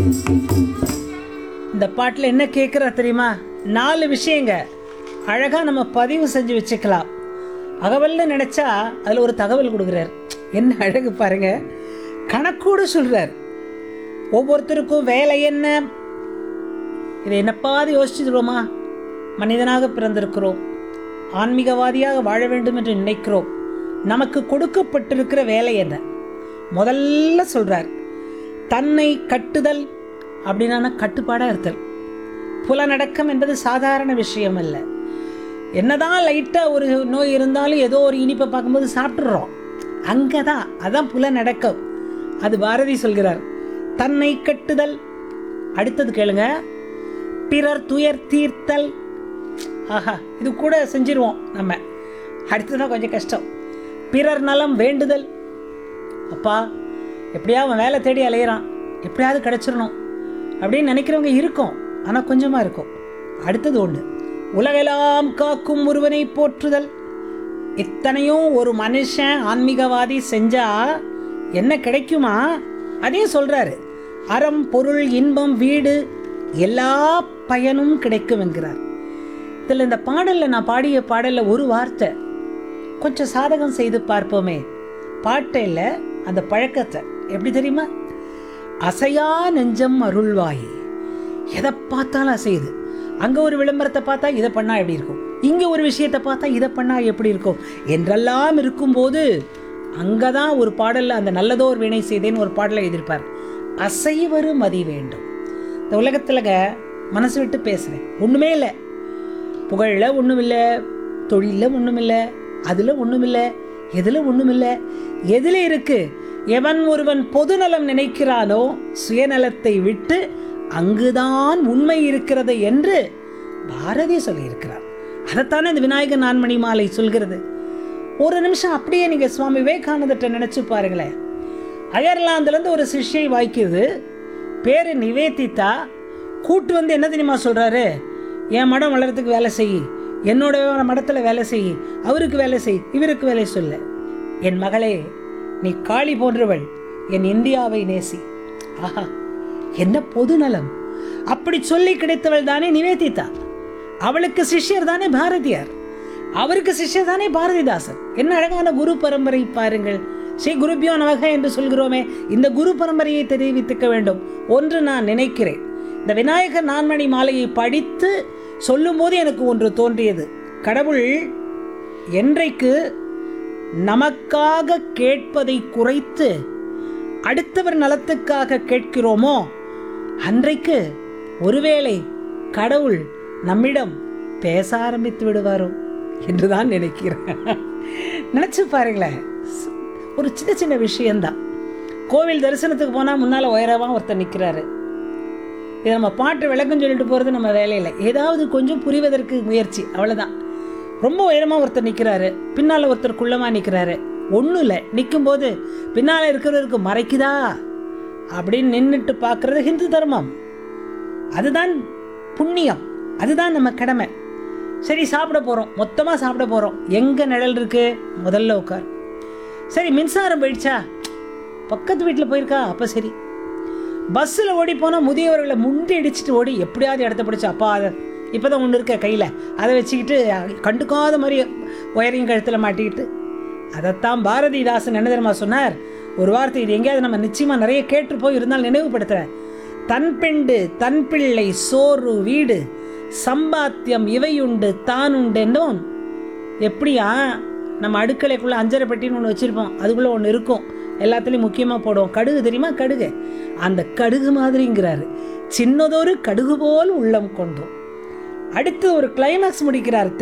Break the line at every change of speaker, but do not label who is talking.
இந்த பாட்டில் என்ன கேட்குறா தெரியுமா நாலு விஷயங்க அழகாக நம்ம பதிவு செஞ்சு வச்சுக்கலாம் அகவல்னு நினச்சா அதில் ஒரு தகவல் கொடுக்குறார் என்ன அழகு பாருங்க கணக்கோடு சொல்கிறார் ஒவ்வொருத்தருக்கும் வேலை என்ன இதை என்னப்பாவது யோசிச்சுடுவோமா மனிதனாக பிறந்திருக்கிறோம் ஆன்மீகவாதியாக வாழ வேண்டும் என்று நினைக்கிறோம் நமக்கு கொடுக்கப்பட்டிருக்கிற வேலை என்ன முதல்ல சொல்றார் தன்னை கட்டுதல் அப்படின்னா கட்டுப்பாடாக இருத்தல் புலனடக்கம் என்பது சாதாரண விஷயம் அல்ல என்னதான் லைட்டாக ஒரு நோய் இருந்தாலும் ஏதோ ஒரு இனிப்பை பார்க்கும்போது சாப்பிட்றோம் அங்கே தான் அதான் புலனடக்கம் அது பாரதி சொல்கிறார் தன்னை கட்டுதல் அடுத்தது கேளுங்க பிறர் துயர் தீர்த்தல் ஆஹா இது கூட செஞ்சிருவோம் நம்ம அடுத்ததான் கொஞ்சம் கஷ்டம் பிறர் நலம் வேண்டுதல் அப்பா எப்படியாவது அவன் வேலை தேடி அலையிறான் எப்படியாவது கிடச்சிடணும் அப்படின்னு நினைக்கிறவங்க இருக்கும் ஆனால் கொஞ்சமாக இருக்கும் அடுத்தது ஒன்று உலகெல்லாம் காக்கும் ஒருவனை போற்றுதல் இத்தனையும் ஒரு மனுஷன் ஆன்மீகவாதி செஞ்சா என்ன கிடைக்குமா அதையும் சொல்றாரு அறம் பொருள் இன்பம் வீடு எல்லா பயனும் கிடைக்கும் என்கிறார் இதில் இந்த பாடலில் நான் பாடிய பாடலில் ஒரு வார்த்தை கொஞ்சம் சாதகம் செய்து பார்ப்போமே பாட்டை இல்லை அந்த பழக்கத்தை எப்படி தெரியுமா அசையா நெஞ்சம் அருள்வாய் எதை பார்த்தாலும் அசையுது அங்கே ஒரு விளம்பரத்தை பார்த்தா இதை பண்ணா எப்படி இருக்கும் இங்கே ஒரு விஷயத்தை பார்த்தா இதை பண்ணா எப்படி இருக்கும் என்றெல்லாம் இருக்கும்போது அங்கே தான் ஒரு பாடலில் அந்த நல்லதோர் வினை செய்தேன்னு ஒரு பாடலை எழுதியிருப்பார் அசைவரு மதி வேண்டும் இந்த உலகத்திலங்க மனசு விட்டு பேசுகிறேன் ஒன்றுமே இல்லை புகழில் ஒன்றும் இல்லை தொழிலில் ஒன்றும் இல்லை அதில் ஒன்றும் இல்லை எதில் ஒன்றும் இல்லை எதில் இருக்கு எவன் ஒருவன் பொதுநலம் நினைக்கிறானோ சுயநலத்தை விட்டு அங்குதான் உண்மை இருக்கிறது என்று பாரதி சொல்லியிருக்கிறார் அதைத்தானே இந்த விநாயகர் நான்மணி மாலை சொல்கிறது ஒரு நிமிஷம் அப்படியே நீங்கள் சுவாமி விவேகானந்தர்கிட்ட நினச்சி பாருங்களேன் அயர்லாந்துலேருந்து ஒரு சிஷ்யை வாய்க்குது பேர் நிவேதிதா கூட்டு வந்து என்ன தெரியுமா சொல்கிறாரு என் மடம் வளர்றதுக்கு வேலை செய் என்னோட மடத்தில் வேலை செய் அவருக்கு வேலை செய் இவருக்கு வேலை சொல்ல என் மகளே நீ காளி போன்றவள் என் இந்தியாவை நேசி ஆஹா என்ன பொதுநலம் அப்படி சொல்லி கிடைத்தவள் தானே நிவேதிதா அவளுக்கு சிஷ்யர் தானே பாரதியார் அவருக்கு சிஷ்யர் தானே பாரதிதாசன் என்ன அழகான குரு பரம்பரை பாருங்கள் ஸ்ரீ குருபியோ நமக என்று சொல்கிறோமே இந்த குரு பரம்பரையை தெரிவித்துக்க வேண்டும் ஒன்று நான் நினைக்கிறேன் இந்த விநாயகர் நான்மணி மாலையை படித்து சொல்லும்போது எனக்கு ஒன்று தோன்றியது கடவுள் என்றைக்கு நமக்காக கேட்பதை குறைத்து அடுத்தவர் நலத்துக்காக கேட்கிறோமோ அன்றைக்கு ஒருவேளை கடவுள் நம்மிடம் பேச ஆரம்பித்து விடுவாரோ என்றுதான் நினைக்கிறேன் நினச்சி பாருங்களேன் ஒரு சின்ன சின்ன விஷயம்தான் கோவில் தரிசனத்துக்கு போனால் முன்னால் உயரமாக ஒருத்தர் நிற்கிறாரு இதை நம்ம பாட்டு விளக்கம் சொல்லிட்டு போகிறது நம்ம வேலையில் ஏதாவது கொஞ்சம் புரிவதற்கு முயற்சி அவ்வளோதான் ரொம்ப உயரமாக ஒருத்தர் நிற்கிறாரு பின்னால் ஒருத்தர் குள்ளமாக நிற்கிறாரு ஒன்றும் இல்லை நிற்கும்போது பின்னால் இருக்கிறவருக்கு மறைக்குதா அப்படின்னு நின்றுட்டு பார்க்குறது ஹிந்து தர்மம் அதுதான் புண்ணியம் அதுதான் நம்ம கடமை சரி சாப்பிட போகிறோம் மொத்தமாக சாப்பிட போகிறோம் எங்கே நிழல் இருக்கு முதல்ல உட்கார் சரி மின்சாரம் போயிடுச்சா பக்கத்து வீட்டில் போயிருக்கா அப்போ சரி பஸ்ஸில் ஓடி போனால் முதியவர்களை முண்டி அடிச்சுட்டு ஓடி எப்படியாவது இடத்த பிடிச்சி அப்பா அதை இப்போ தான் ஒன்று இருக்க கையில் அதை வச்சுக்கிட்டு கண்டுக்காத மாதிரி ஒயரிங் கழுத்தில் மாட்டிக்கிட்டு அதைத்தான் பாரதிதாசன் என்ன தெரியுமா சொன்னார் ஒரு வார்த்தை இது எங்கேயாவது நம்ம நிச்சயமாக நிறைய கேட்டு போய் இருந்தாலும் நினைவுபடுத்துகிறேன் தன் பெண்டு தன் பிள்ளை சோறு வீடு சம்பாத்தியம் இவையுண்டு தான் உண்டென்னும் எப்படியா நம்ம அடுக்கலைக்குள்ளே அஞ்சரை பெட்டின்னு ஒன்று வச்சுருப்போம் அதுக்குள்ளே ஒன்று இருக்கும் எல்லாத்துலேயும் முக்கியமாக போடுவோம் கடுகு தெரியுமா கடுகு அந்த கடுகு மாதிரிங்கிறாரு சின்னதொரு கடுகு போல் உள்ளம் கொண்டோம் அடுத்து ஒரு கிளைமேக்ஸ் முடிக்கிறார்